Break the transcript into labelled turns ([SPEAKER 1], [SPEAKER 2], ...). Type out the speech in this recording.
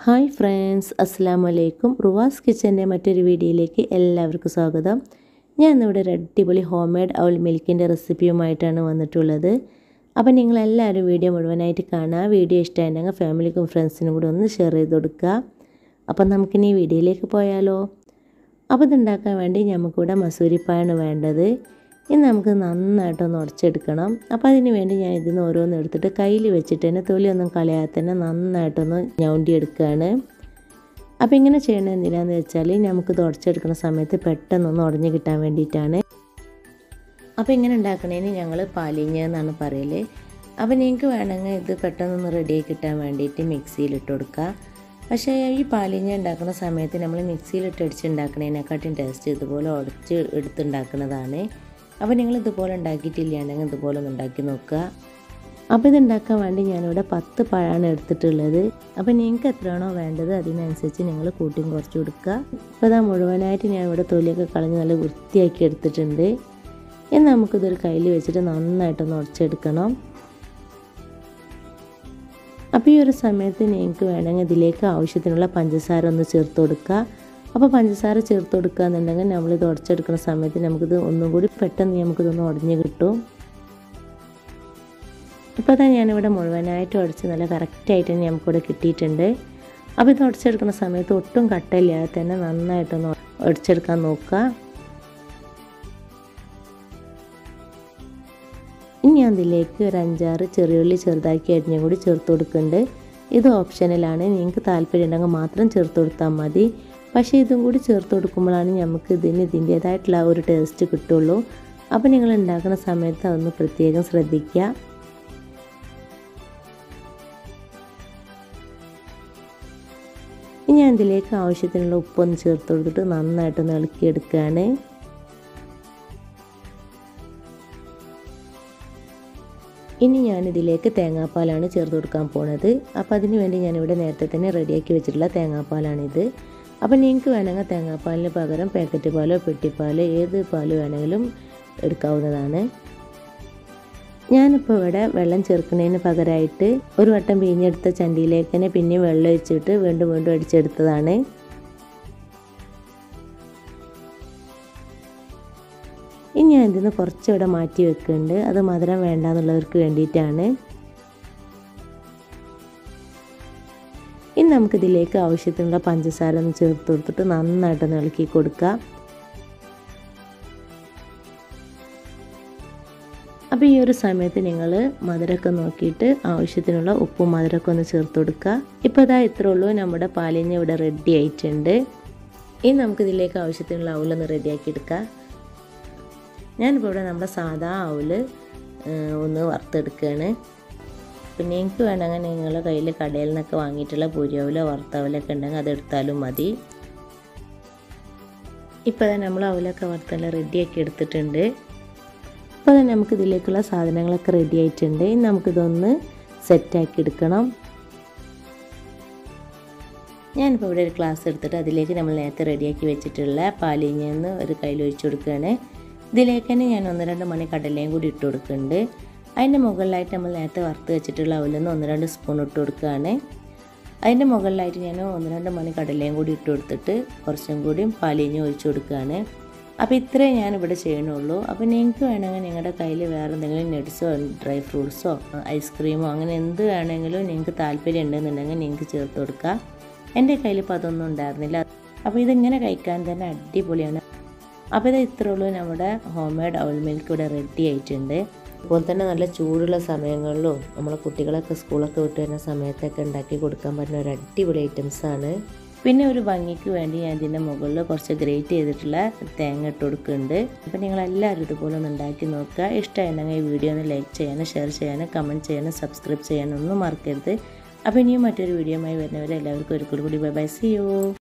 [SPEAKER 1] hi friends അസ്സാം വലൈക്കും റുവാസ് കിച്ചൻ്റെ മറ്റൊരു വീഡിയോയിലേക്ക് എല്ലാവർക്കും സ്വാഗതം ഞാൻ ഇന്നിവിടെ ഒരു അടിപൊളി ഹോം മെയ്ഡ് ഔൾ മിൽക്കിൻ്റെ റെസിപ്പിയുമായിട്ടാണ് വന്നിട്ടുള്ളത് അപ്പോൾ നിങ്ങളെല്ലാവരും വീഡിയോ മുഴുവനായിട്ട് കാണുക വീഡിയോ ഇഷ്ടമായിട്ടുണ്ടെങ്കിൽ ഫാമിലിക്കും ഫ്രണ്ട്സിനും കൂടി ഒന്ന് ഷെയർ ചെയ്ത് കൊടുക്കുക അപ്പം നമുക്കിനി ഈ വീഡിയോയിലേക്ക് പോയാലോ അപ്പോൾ ഇതുണ്ടാക്കാൻ വേണ്ടി നമുക്കിവിടെ മസൂരിപ്പായാണ് വേണ്ടത് ഇനി നമുക്ക് നന്നായിട്ടൊന്ന് ഉടച്ചെടുക്കണം അപ്പോൾ അതിന് വേണ്ടി ഞാൻ ഇതിന് ഓരോന്ന് എടുത്തിട്ട് കയ്യിൽ വെച്ചിട്ട് തന്നെ തൊലിയൊന്നും കളയാതെ തന്നെ നന്നായിട്ടൊന്ന് ഞൗണ്ടി എടുക്കുകയാണ് അപ്പോൾ ഇങ്ങനെ ചെയ്യണത് എന്തിനാന്ന് വെച്ചാൽ നമുക്ക് ഇത് ഉടച്ചെടുക്കുന്ന സമയത്ത് പെട്ടെന്നൊന്ന് ഉടഞ്ഞ് കിട്ടാൻ വേണ്ടിയിട്ടാണ് അപ്പോൾ ഇങ്ങനെ ഉണ്ടാക്കണേന് ഞങ്ങൾ പാലിഞ്ഞ എന്നാണ് പറയൽ അപ്പോൾ നിങ്ങൾക്ക് വേണമെങ്കിൽ ഇത് പെട്ടെന്നൊന്ന് റെഡിയായി കിട്ടാൻ വേണ്ടിയിട്ട് മിക്സിയിലിട്ട് കൊടുക്കുക പക്ഷേ ഈ പാലിഞ്ഞ ഉണ്ടാക്കുന്ന സമയത്ത് നമ്മൾ മിക്സിയിലിട്ട് അടിച്ച് ഉണ്ടാക്കുന്നതിനെക്കാട്ടും ടേസ്റ്റ് ഇതുപോലെ ഉടച്ച് എടുത്തുണ്ടാക്കുന്നതാണ് അപ്പോൾ നിങ്ങൾ ഇതുപോലെ ഉണ്ടാക്കിയിട്ടില്ലാണ്ടെങ്കിൽ ഇതുപോലെ ഒന്ന് ഉണ്ടാക്കി നോക്കുക അപ്പോൾ ഇത് ഉണ്ടാക്കാൻ വേണ്ടി ഞാനിവിടെ പത്ത് പഴമാണ് എടുത്തിട്ടുള്ളത് അപ്പോൾ നിങ്ങൾക്ക് എത്രയാണോ വേണ്ടത് അതിനനുസരിച്ച് നിങ്ങൾ കൂട്ടിയും കുറച്ച് കൊടുക്കുക അപ്പോൾ ഇതാ മുഴുവനായിട്ട് ഞാൻ ഇവിടെ തൊലിയൊക്കെ കളഞ്ഞ് നല്ല വൃത്തിയാക്കി എടുത്തിട്ടുണ്ട് ഇനി നമുക്കിതൊരു കയ്യിൽ വെച്ചിട്ട് നന്നായിട്ടൊന്ന് ഉടച്ചെടുക്കണം അപ്പോൾ ഈ ഒരു സമയത്ത് നിങ്ങൾക്ക് വേണമെങ്കിൽ ഇതിലേക്ക് ആവശ്യത്തിനുള്ള പഞ്ചസാര ഒന്ന് ചേർത്ത് കൊടുക്കുക അപ്പോൾ പഞ്ചസാര ചേർത്ത് കൊടുക്കുക എന്നുണ്ടെങ്കിൽ നമ്മളിത് ഉടച്ചെടുക്കുന്ന സമയത്ത് നമുക്കിത് ഒന്നും കൂടി പെട്ടെന്ന് നമുക്കിതൊന്ന് ഉടഞ്ഞ് കിട്ടും ഇപ്പോൾ തന്നെ ഞാനിവിടെ മുഴുവനായിട്ട് ഉടച്ച് നല്ല കറക്റ്റായിട്ട് തന്നെ നമുക്കിവിടെ കിട്ടിയിട്ടുണ്ട് അപ്പോൾ ഇത് ഉടച്ചെടുക്കുന്ന സമയത്ത് ഒട്ടും കട്ടയില്ലാതെ തന്നെ നന്നായിട്ടൊന്ന് ഉടച്ചെടുക്കാൻ നോക്കുക ഇനി ഞാൻ ഇതിലേക്ക് ഒരു അഞ്ചാറ് ചെറിയുള്ളി ചെറുതാക്കി അരിഞ്ഞും കൂടി ചേർത്ത് കൊടുക്കുന്നുണ്ട് ഇത് ഓപ്ഷനലാണ് നിങ്ങൾക്ക് താല്പര്യം ഉണ്ടെങ്കിൽ മാത്രം ചേർത്ത് കൊടുത്താൽ മതി പക്ഷേ ഇതും കൂടി ചേർത്ത് കൊടുക്കുമ്പോഴാണ് നമുക്ക് ഇതിന് ഇതിൻ്റേതായിട്ടുള്ള ഒരു ടേസ്റ്റ് കിട്ടുള്ളൂ അപ്പോൾ നിങ്ങൾ ഉണ്ടാക്കുന്ന സമയത്ത് അതൊന്ന് പ്രത്യേകം ശ്രദ്ധിക്കുക ഇനി ഞാൻ ഇതിലേക്ക് ആവശ്യത്തിനുള്ള ഉപ്പൊന്ന് ചേർത്ത് കൊടുത്തിട്ട് നന്നായിട്ടൊന്ന് ഇളക്കിയെടുക്കുകയാണ് ഇനി ഞാനിതിലേക്ക് തേങ്ങാപ്പാലാണ് ചേർത്ത് കൊടുക്കാൻ പോണത് അപ്പോൾ അതിന് വേണ്ടി ഞാനിവിടെ നേരത്തെ തന്നെ റെഡിയാക്കി വെച്ചിട്ടുള്ള തേങ്ങാപ്പാലാണിത് അപ്പോൾ നിങ്ങൾക്ക് വേണമെങ്കിൽ തേങ്ങാപ്പാലിന് പകരം പാക്കറ്റ് പാലോ പെട്ടിപ്പാലോ ഏത് പാല് വേണമെങ്കിലും എടുക്കാവുന്നതാണ് ഞാനിപ്പോൾ ഇവിടെ വെള്ളം ചേർക്കുന്നതിന് പകരമായിട്ട് ഒരു വട്ടം പിഴിഞ്ഞെടുത്ത ചണ്ടിയിലേക്ക് തന്നെ പിന്നെ വെള്ളം ഒഴിച്ചിട്ട് വീണ്ടും വീണ്ടും അടിച്ചെടുത്തതാണ് ഇനി ഞാൻ ഇതിന് കുറച്ചിവിടെ മാറ്റി വെക്കുന്നുണ്ട് അത് മധുരം വേണ്ടാന്നുള്ളവർക്ക് വേണ്ടിയിട്ടാണ് ഇനി നമുക്കിതിലേക്ക് ആവശ്യത്തിനുള്ള പഞ്ചസാര ഒന്ന് ചേർത്ത് കൊടുത്തിട്ട് നന്നായിട്ടൊന്ന് ഇളക്കി കൊടുക്കുക അപ്പോൾ ഈ ഒരു സമയത്ത് നിങ്ങൾ മധുരമൊക്കെ നോക്കിയിട്ട് ആവശ്യത്തിനുള്ള ഉപ്പും മധുരമൊക്കെ ഒന്ന് ചേർത്ത് കൊടുക്കുക ഇപ്പോൾ ഇതാ ഇത്രേ ഉള്ളൂ നമ്മുടെ പാലിഞ്ഞ് ഇവിടെ റെഡി ആയിട്ടുണ്ട് ഇനി നമുക്കിതിലേക്ക് ആവശ്യത്തിനുള്ള അവലൊന്ന് റെഡിയാക്കി എടുക്കാം ഞാനിപ്പോൾ ഇവിടെ നമ്മുടെ സാധാ അവല് ഒന്ന് വറുത്തെടുക്കുകയാണ് പിന്നെ എനിക്ക് വേണമെങ്കിൽ നിങ്ങളുടെ കയ്യിൽ കടയിൽ നിന്നൊക്കെ വാങ്ങിയിട്ടുള്ള പൊരിയവലോ വറുത്തവലൊക്കെ ഉണ്ടെങ്കിൽ അതെടുത്താലും മതി ഇപ്പോൾ തന്നെ നമ്മൾ അവലൊക്കെ വറുത്തെല്ലാം റെഡിയാക്കി എടുത്തിട്ടുണ്ട് അപ്പോൾ തന്നെ നമുക്ക് ഇതിലേക്കുള്ള സാധനങ്ങളൊക്കെ റെഡി ആയിട്ടുണ്ട് ഇനി നമുക്കിതൊന്ന് സെറ്റാക്കി എടുക്കണം ഞാനിപ്പോൾ ഇവിടെ ഒരു ഗ്ലാസ് എടുത്തിട്ട് അതിലേക്ക് നമ്മൾ നേരത്തെ റെഡിയാക്കി വെച്ചിട്ടുള്ള പാലിഞ്ഞെന്ന് ഒരു കയ്യിൽ ഒഴിച്ചു കൊടുക്കുകയാണ് ഇതിലേക്ക് തന്നെ ഞാൻ ഒന്ന് രണ്ട് മണി കടലയും കൂടി ഇട്ട് കൊടുക്കുന്നുണ്ട് അതിൻ്റെ മുകളിലായിട്ട് നമ്മൾ നേരത്തെ വറുത്ത് വെച്ചിട്ടുള്ള അവലൊന്ന് ഒന്ന് രണ്ട് സ്പൂൺ ഇട്ട് കൊടുക്കുകയാണ് അതിൻ്റെ മുകളിലായിട്ട് ഞാൻ ഒന്ന് രണ്ട് മണി കടലയും കൂടി ഇട്ട് കൊടുത്തിട്ട് കുറച്ചും കൂടിയും പാലിഞ്ഞ് ഒഴിച്ചു കൊടുക്കുകയാണ് അപ്പോൾ ഇത്രേ ഞാൻ ഇവിടെ ചെയ്യണുള്ളൂ അപ്പോൾ നിങ്ങൾക്ക് വേണമെങ്കിൽ നിങ്ങളുടെ കയ്യിൽ വേറെ എന്തെങ്കിലും നട്ട്സോ ഡ്രൈ ഫ്രൂട്ട്സോ ഐസ്ക്രീമോ അങ്ങനെ എന്ത് വേണമെങ്കിലും നിങ്ങൾക്ക് താല്പര്യം ഉണ്ടെന്നുണ്ടെങ്കിൽ നിങ്ങൾക്ക് ചേർത്ത് കൊടുക്കുക എൻ്റെ കയ്യിൽ ഇപ്പോൾ അതൊന്നും ഉണ്ടായിരുന്നില്ല അപ്പോൾ ഇതിങ്ങനെ കഴിക്കാൻ തന്നെ അടിപൊളിയാണ് അപ്പോൾ ഇത് ഇത്രേ ഉള്ളൂ നമ്മുടെ ഹോം മെയ്ഡ് ഔൾ മിൽക്ക് ഇവിടെ റെഡി ആയിട്ടുണ്ട് അതുപോലെ തന്നെ നല്ല ചൂടുള്ള സമയങ്ങളിലും നമ്മളെ കുട്ടികളൊക്കെ സ്കൂളൊക്കെ വിട്ട് വരുന്ന സമയത്തൊക്കെ ഉണ്ടാക്കി കൊടുക്കാൻ പറ്റുന്ന ഒരു അടിപൊളി ഐറ്റംസാണ് പിന്നെ ഒരു ഭംഗിക്ക് വേണ്ടി ഞാൻ ഇതിൻ്റെ മുകളിൽ കുറച്ച് ഗ്രേറ്റ് ചെയ്തിട്ടുള്ള തേങ്ങ ഇട്ട് കൊടുക്കുന്നുണ്ട് അപ്പോൾ നിങ്ങളെല്ലാവരും ഇതുപോലെ ഒന്ന് ഉണ്ടാക്കി നോക്കുക ഇഷ്ടമായിട്ടുണ്ടെങ്കിൽ ഈ വീഡിയോ ഒന്ന് ലൈക്ക് ചെയ്യാനും ഷെയർ ചെയ്യാനും കമൻറ്റ് ചെയ്യാനും സബ്സ്ക്രൈബ് ചെയ്യാനും ഒന്നും മറക്കരുത് അപ്പോൾ ഇനിയും മറ്റൊരു വീഡിയോയുമായി വരുന്നവരെ എല്ലാവർക്കും ഒരിക്കൽ കൂടി ബൈ ബൈ സി യു